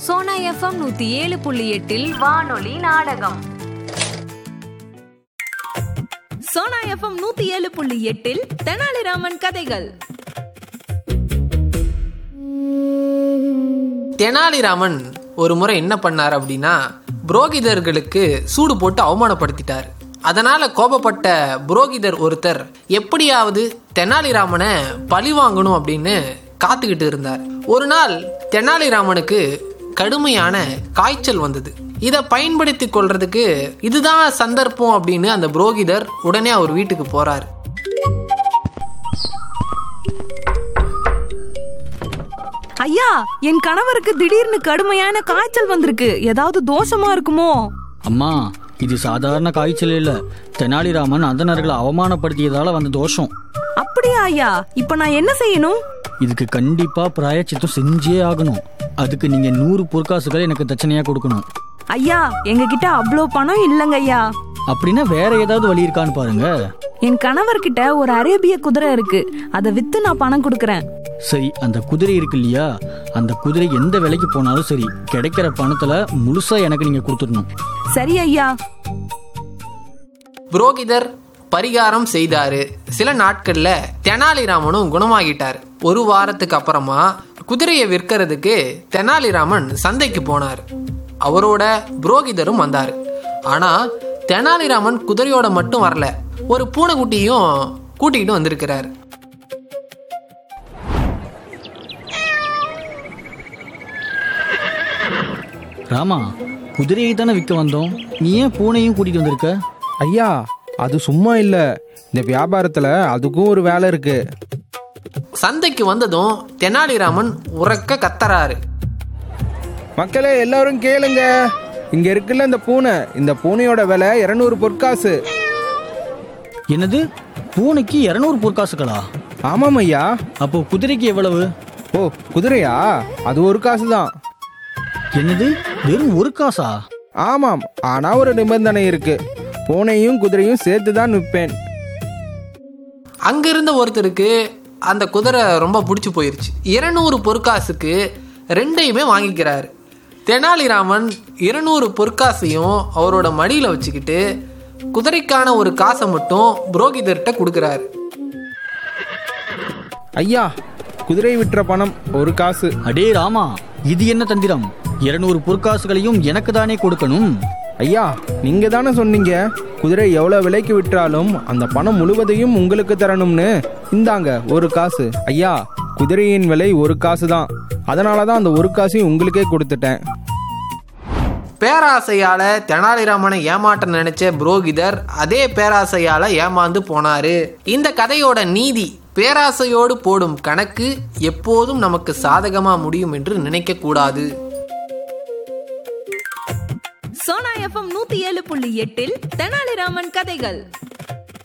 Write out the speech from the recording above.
Sona FM நூத்தி ஏழு புள்ளி எட்டில் வானொலி நாடகம் சோனா எஃப்எம் நூத்தி ஏழு புள்ளி எட்டில் தெனாலிராமன் கதைகள் தெனாலிராமன் ஒரு முறை என்ன பண்ணார் அப்படின்னா புரோகிதர்களுக்கு சூடு போட்டு அவமானப்படுத்திட்டார் அதனால கோபப்பட்ட புரோகிதர் ஒருத்தர் எப்படியாவது தெனாலிராமனை பழி வாங்கணும் அப்படின்னு காத்துக்கிட்டு இருந்தார் ஒரு நாள் தெனாலிராமனுக்கு கடுமையான காய்ச்சல் வந்தது இதை பயன்படுத்தி கொள்றதுக்கு இதுதான் சந்தர்ப்பம் அப்படின்னு அந்த புரோகிதர் உடனே அவர் வீட்டுக்கு போறாரு ஐயா என் கணவருக்கு திடீர்னு கடுமையான காய்ச்சல் வந்திருக்கு ஏதாவது தோஷமா இருக்குமோ அம்மா இது சாதாரண காய்ச்சல் இல்ல தெனாலிராமன் அந்தணர்களை அவமானப்படுத்தியதால வந்த தோஷம் அப்படியா ஐயா இப்ப நான் என்ன செய்யணும் இதுக்கு கண்டிப்பா பிராயச்சித்தம் செஞ்சே ஆகணும் அதுக்கு நீங்க நூறு பொற்காசுகளை எனக்கு தட்சணையா கொடுக்கணும் ஐயா எங்க கிட்ட அவ்வளோ பணம் இல்லைங்க ஐயா அப்படின்னா வேற ஏதாவது வழி இருக்கான்னு பாருங்க என் கணவர்கிட்ட ஒரு அரேபிய குதிரை இருக்கு அதை வித்து நான் பணம் கொடுக்கறேன் சரி அந்த குதிரை இருக்கு இல்லையா அந்த குதிரை எந்த விலைக்கு போனாலும் சரி கிடைக்கிற பணத்துல முழுசா எனக்கு நீங்க கொடுத்துடணும் சரி ஐயா புரோகிதர் பரிகாரம் செய்தாரு சில நாட்கள்ல தெனாலிராமனும் குணமாகிட்டார் ஒரு வாரத்துக்கு அப்புறமா குதிரையை விற்கிறதுக்கு தெனாலிராமன் சந்தைக்கு போனார் அவரோட புரோகிதரும் வந்தார் ஆனா தெனாலிராமன் குதிரையோட மட்டும் வரல ஒரு பூனைக்குட்டியும் கூட்டிகிட்டு வந்திருக்கிறார் ராமா குதிரையை தானே விற்க வந்தோம் நீ ஏன் பூனையும் கூட்டிட்டு வந்திருக்க ஐயா அது சும்மா இல்ல இந்த வியாபாரத்துல அதுக்கும் ஒரு வேலை இருக்கு சந்தைக்கு வந்ததும் தெனாலிராமன் உறக்க கத்தறாரு மக்களே எல்லாரும் கேளுங்க இங்க இருக்குல்ல இந்த பூனை இந்த பூனையோட விலை இருநூறு பொற்காசு என்னது பூனைக்கு இருநூறு பொற்காசுகளா ஆமாம் ஐயா அப்போ குதிரைக்கு எவ்வளவு ஓ குதிரையா அது ஒரு காசு தான் என்னது வெறும் ஒரு காசா ஆமாம் ஆனா ஒரு நிபந்தனை இருக்கு பூனையும் குதிரையும் சேர்த்து தான் விற்பேன் அங்கிருந்த ஒருத்தருக்கு அந்த குதிரை ரொம்ப பிடிச்சி போயிருச்சு இருநூறு பொற்காசுக்கு ரெண்டையுமே வாங்கிக்கிறாரு தெனாலிராமன் இருநூறு பொற்காசையும் அவரோட மடியில் வச்சுக்கிட்டு குதிரைக்கான ஒரு காசை மட்டும் புரோகிதர்கிட்ட கொடுக்குறாரு ஐயா குதிரை விற்ற பணம் ஒரு காசு அடே ராமா இது என்ன தந்திரம் இருநூறு பொற்காசுகளையும் எனக்கு தானே கொடுக்கணும் ஐயா நீங்க தானே சொன்னீங்க குதிரை எவ்வளவு விலைக்கு விற்றாலும் அந்த பணம் முழுவதையும் உங்களுக்கு தரணும்னு இந்தாங்க ஒரு காசு ஐயா குதிரையின் விலை ஒரு காசு தான் அதனால தான் அந்த ஒரு காசையும் உங்களுக்கே கொடுத்துட்டேன் பேராசையால தெனாலிராமனை ஏமாற்ற நினைச்ச புரோகிதர் அதே பேராசையால ஏமாந்து போனாரு இந்த கதையோட நீதி பேராசையோடு போடும் கணக்கு எப்போதும் நமக்கு சாதகமா முடியும் என்று நினைக்க கூடாது சோனா எஃப்எம் நூத்தி ஏழு புள்ளி எட்டில் தெனாலிராமன் கதைகள்